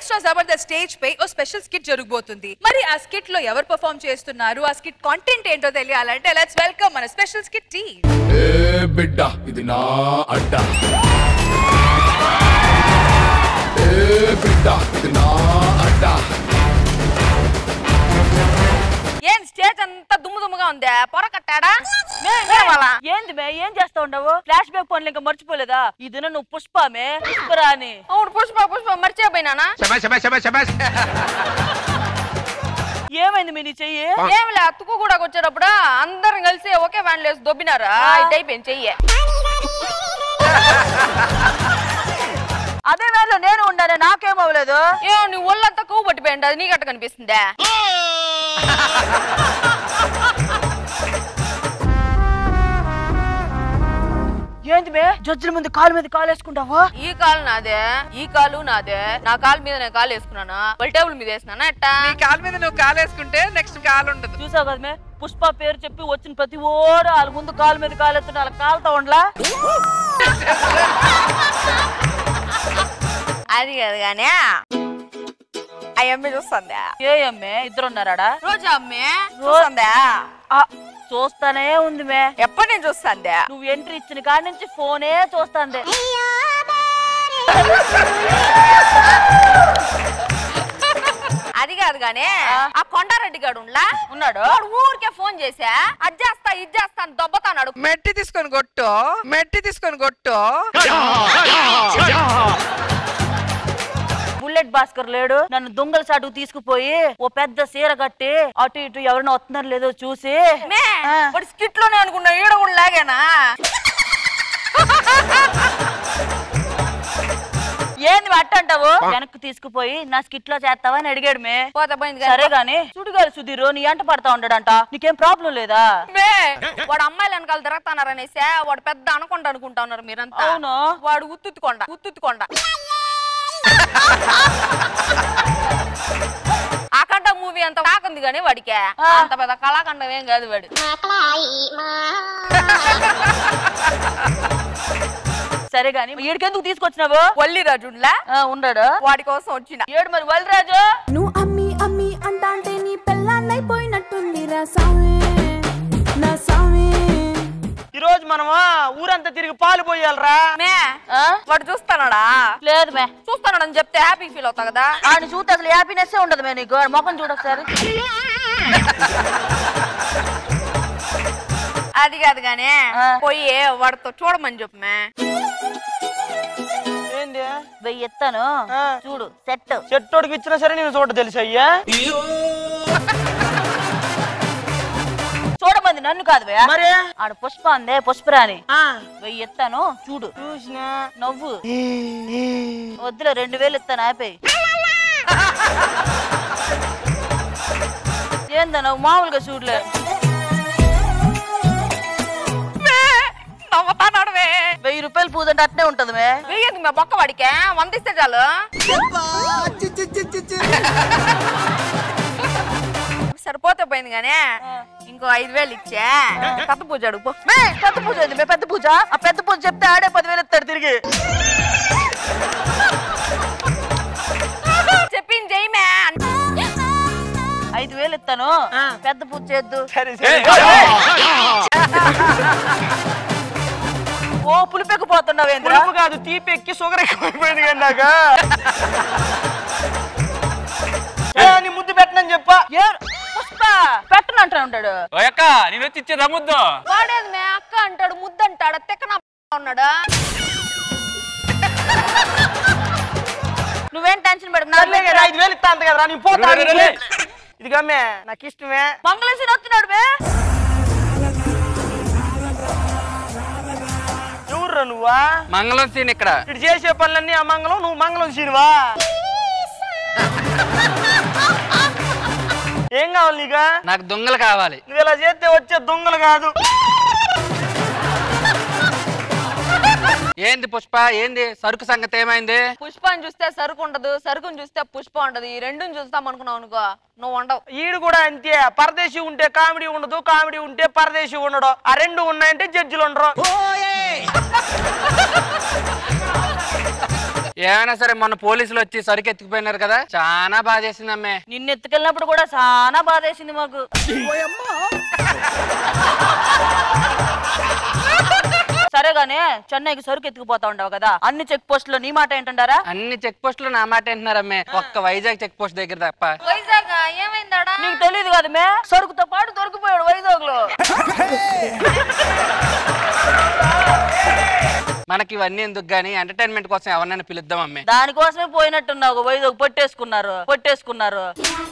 Extra Jabardasth stage పై ఓ special skit జరగబోతుంది మరి ఆ స్కిట్ లో ఎవరు పర్ఫామ్ చేస్తున్నారు ఆ స్కిట్ కాంటెంట్ ఏంటో తెలియాలంటే లెట్స్ వెల్కమ్ మన స్పెషల్ స్కిట్ టీమ్ ఏ బిడ్డ ఇది నా అడ్డ ఏ బిడ్డ ఇది నా అడ్డ ఏం స్టేజ్ అంతా దుమ్ము దుమ్ముగా ఉంది పొర కట్టాడా ఏంది మే ఏం చేస్తా ఉండవు ఫ్లాష్ బ్యాక్ ఫోన్లు ఇంకా మర్చిపోలేదా ఈ దిన నువ్వు పుష్పమే పుష్పరాని అవును పుష్ప పుష్ప మర్చిపోయినానా ఏమైంది మీ నీ చెయ్యి ఏమిలే అతుకు కూడా వచ్చేటప్పుడు అందరం కలిసి ఒకే వ్యాన్ లేసి దొబ్బినారా ఇది అయిపోయింది చెయ్యి అదే వేళ నేను ఉండాను నాకేం అవ్వలేదు ఏ నీ ఒళ్ళంతా కొవ్వు పట్టిపోయింది అది నీకట్ట కనిపిస్తుందా ఏంది మే జడ్జిల ముందు కాలు మీద కాలు వేసుకుంటావా ఈ కాలు నాదే ఈ కాలు నాదే నా కాలు మీద నేను కాలు వేసుకున్నానా వాళ్ళ టేబుల్ మీద వేసినానా ఎట్టా నీ కాలు మీద నువ్వు కాలు వేసుకుంటే నెక్స్ట్ కాలు ఉండదు చూసావు కదా మే పుష్ప పేరు చెప్పి వచ్చిన ప్రతి ఓడు వాళ్ళ ముందు కాలు మీద కాలు ఎత్తున వాళ్ళ కాలుతో ఉండలా అది కాదు కానీ ఆ అమ్మాయి చూస్తుందా ఏ అమ్మే ఇద్దరు ఉన్నారాడా రోజా అమ్మే చూస్తుందా ఆ, చూస్తానే ఉంది మే ఎప్పటి నుంచి చూస్తుందా నువ్వు ఎంట్రీ ఇచ్చిన కాడి నుంచి ఫోనే చూస్తాంది అది కాదు గానీ ఆ కొండారెడ్డి గాడు ఉండ్లా ఉన్నాడు వాడు ఊరికే ఫోన్ చేసా అది చేస్తా ఇది చేస్తా అని దొబ్బతాన్నాడు మెట్టి తీసుకొని కొట్టు మెట్టి తీసుకొని కొట్టు బుల్లెట్ భాస్కర్ లేడు నన్ను దొంగల చాటుకు తీసుకుపోయి ఓ పెద్ద సీర కట్టి అటు ఇటు ఎవరైనా వస్తున్నారు లేదో చూసి మే ఆ. వాడు స్కిట్ లోనే అనుకున్నా ఈడ కూడా లాగేనా ఏంది అట్ట అంటావు వెనక్కి తీసుకుపోయి నా స్కిట్ లో చేస్తావా అని అడిగాడు మే పోతే పోయింది సరే కానీ గాని సుడిగాలి సుధీర్ నీ అంట పడతా ఉంటాడంట నీకేం ప్రాబ్లం లేదా మే వాడు అమ్మాయిలు వెనకాల తిరగతానారనేసి వాడు పెద్ద అనుకుంటా అనుకుంటా ఉన్నారు మీరంతా అవును వాడు ఉత్తుత్తుకొండ ఉత్తుత్తుకొండ ఆకంట మూవీ అంత కాకుంది కానీ వాడికే ఆ. అంత పెద్ద కళాఖండం ఏం కాదు వాడు సరే గాని ఈడికెందుకు తీసుకొచ్చినావు వల్లి రాజుండ్లా ఆ, ఉన్నాడు వాడి కోసం వచ్చిన ఏడు మరి వల్లిరాజు నువ్వు అమ్మి అమ్మి అంటాంటే నీ పెళ్ళాన్నైపోయినట్టుంది రా సామి నా సామి ఈ రోజు మనము ఊరంతా తిరిగి పాలు పోయాలరా మే ఆ? వాడు చూస్తానడా లేదు మే చూస్తానని చెప్తే హ్యాపీ ఫీల్ అవుతా కదా ఆయన చూస్తే అసలు హ్యాపీనెస్ ఉండదు మే నీకు ఆడి ముఖం చూడొకసారి అది కాదు గానీ ఆ. పోయి వాడితో చూడమని చెప్పు మే ఏంది వెయ్యి ఎత్తాను ఆ. చూడు సెట్ చెట్టోడికి ఇచ్చినా సరే నేను చూడ తెలుసు అయ్యా చూడమంది నన్ను కాదు వే మరి ఆడ పుష్ప అందే పుష్పరాని ఆ, వెయ్యి ఎత్తాను చూడు చూసినా నవ్వు వద్దులే రెండు వేలు ఇస్తాను ఆపేయి ఏందా నువ్వు మామూలుగా చూడలే నవ్వుతానాడు మే వెయ్యి రూపాయలు పూజంటే అట్నే ఉంటది మే వెయ్యదు మే బొక్క వాడికే వంద ఇస్తే చాలు సరిపోతే పోయింది కానీ ఇంకో ఐదు వేలు ఇచ్చా కథ పూజ అడుగు పో. మే పెద్ద పూజ ఏంది మే పెద్ద పూజ ఆ పెద్ద పూజ చెప్తే ఆడే పదివేలు ఇస్తాడు తిరిగి చెప్పింది చెయ్యమే ఐదు వేలు ఇస్తాను పెద్ద పూజ చేద్దు సరే సరే ఓ పులిపెక్కిపోతున్నావు ఏంద్రా పులుపు కాదు తీపి ఎక్కి షుగర్ ఎక్కువైపోయింది కానీ నాకు ఏ, నీ ముద్దు పెట్టనని చెప్పా ఏ పుష్ప పెట్టను అంటా ఉంటాడు ఓయక్క నేను వచ్చి ఇచ్చే రమ్ముద్దు వాడేది మే అక్క అంటాడు ముద్దు అంటాడు తెక్కన ఉన్నాడు నువ్వేం టెన్షన్ పడకు సర్లే కదా, నా ఐదు వేలు ఇస్తా అంత కదరా నేను పోతా రే, రే, రే. ఇదిగా మే నాకు ఇష్టమే మంగళసూరి వస్తున్నాడు మే ఎవర్రా నువ్వా మంగళం సీన్ ఇక్కడ ఇటు చేసే పనులన్నీ అమంగళం నువ్వు మంగళం సీనువా ఏం కావాలి నీకు నాకు దొంగలు కావాలి నువ్వు ఇలా చేస్తే వచ్చే దొంగలు కాదు ఏంది పుష్ప ఏంది సరుకు సంగతి ఏమైంది పుష్పాన్ని చూస్తే సరుకు ఉండదు సరుకుని చూస్తే పుష్ప ఉండదు ఈ రెండుని చూస్తాం అనుకున్నావు అనుకో నువ్వు ఉండవు ఈడు కూడా అంతే పరదేశీ ఉంటే కామెడీ ఉండదు కామెడీ ఉంటే పరదేశీ ఉండడు ఆ రెండు ఉన్నాయంటే జడ్జిలు ఉండరు ఏమైనా సరే మొన్న పోలీసులు వచ్చి సరుకు ఎత్తుకుపోయినారు కదా చాలా బాధ చేసింది అమ్మే నిన్ను ఎత్తుకెళ్ళినప్పుడు కూడా చాలా బాధేసింది మాకు సరేగానే చెన్నైకి సరుకు ఎత్తుకుపోతా ఉండవు కదా అన్ని చెక్ పోస్టులో నీ మాట ఏంటంటారా అన్ని చెక్ పోస్టులు నా మాట వింటున్నారు అమ్మే ఒక్క వైజాగ్ చెక్ పోస్ట్ దగ్గర తప్ప వైజాగ్ ఏమైందాడా నీకు తెలియదు కదా మే సరుకుతో పాటు దొరికిపోయాడు వైజాగ్ లో మనకి ఇవన్నీ ఎందుకు గానీ ఎంటర్టైన్మెంట్ కోసం ఎవరినైనా పిలుద్దాం అమ్మే దానికోసమే పోయినట్టున్నావు వైజాగ్ పొట్టేసుకున్నారు పొట్టేసుకున్నారు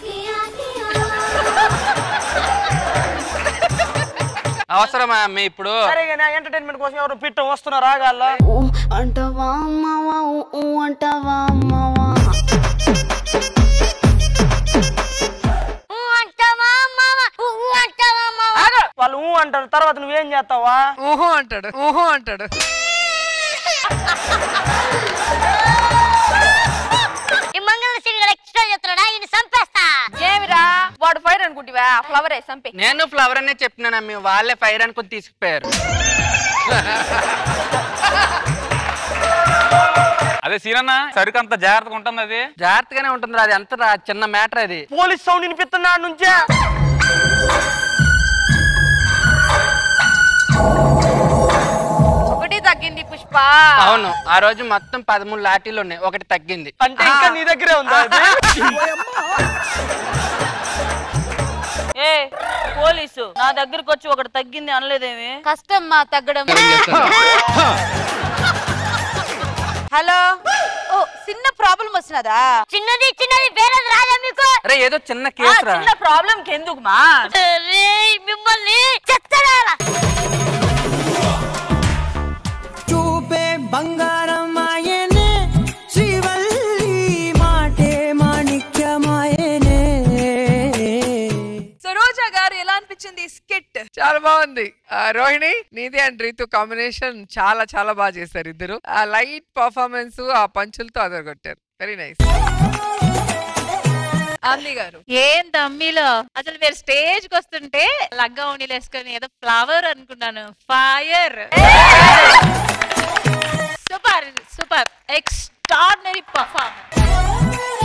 అవసరమా అమ్మే ఇప్పుడు సరే కానీ ఎంటర్టైన్మెంట్ కోసం ఎవరు పిట్ట వస్తున్నారు రాగాల్లో ఊ అంటావా అమ్మావా ఊ ఊ అంటావా అమ్మావా వాళ్ళు ఊ అంటారు తర్వాత నువ్వేం చేస్తావా ఊహో అంటాడు ఊహో అంటాడు ఏమిరా వాడు ఫైర్ అనుకుంటివా ఫ్లవర్ చంపి నేను ఫ్లవర్ అనే చెప్తున్నాను అమ్మే వాళ్ళే ఫైర్ అనుకుని తీసుకుపోయారు అదే సీనన్న సరుకు అంత జాగ్రత్తగా ఉంటుంది అది జాగ్రత్తగానే ఉంటుంది అది ఎంత రా- చిన్న మ్యాటర్ అది పోలీస్ సౌండ్ వినిపిస్తున్నాడు నుంచే ఒకటి తగ్గింది పుష్ప అవును ఆ రోజు మొత్తం పదమూడు లాఠీలు ఉన్నాయి ఒకటి తగ్గింది అంటే ఇంకా నీ దగ్గరే ఉందా అది? ఏ పోలీసు నా దగ్గరకు వచ్చి ఒకటి తగ్గింది అనలేదేమి కష్టం మా తగ్గడం హలో ఓ చిన్న ప్రాబ్లం వచ్చినదా చిన్నది చిన్నది వేరేది రాదా మీకు అరే ఏదో చిన్న ఆ, కేసు రా చిన్న ప్రాబ్లం ఎందుకు మా అరే, మిమ్మల్ని చెత్తడారా చూపే బంగారం ఆయనే శ్రీవల్లి మాటే మాణిక్యమాయనే సో రోజా గారు ఎలా అనిపించింది స్కిట్ చాలా బాగుంది ఆ, రోహిణి నీది అండ్ రీతు కాంబినేషన్ చాలా చాలా బాగా చేశారు ఇద్దరు ఆ లైట్ పర్ఫార్మెన్స్ ఆ పంచులతో అదరగొట్టారు వెరీ నైస్ ఆమ్ని గారు ఏం దమ్మిలో అసలు మీరు స్టేజ్ కి వస్తుంటే లగ్గా ఉండిలు వేసుకొని ఏదో ఫ్లవర్ అనుకున్నాను fire super super extraordinary performance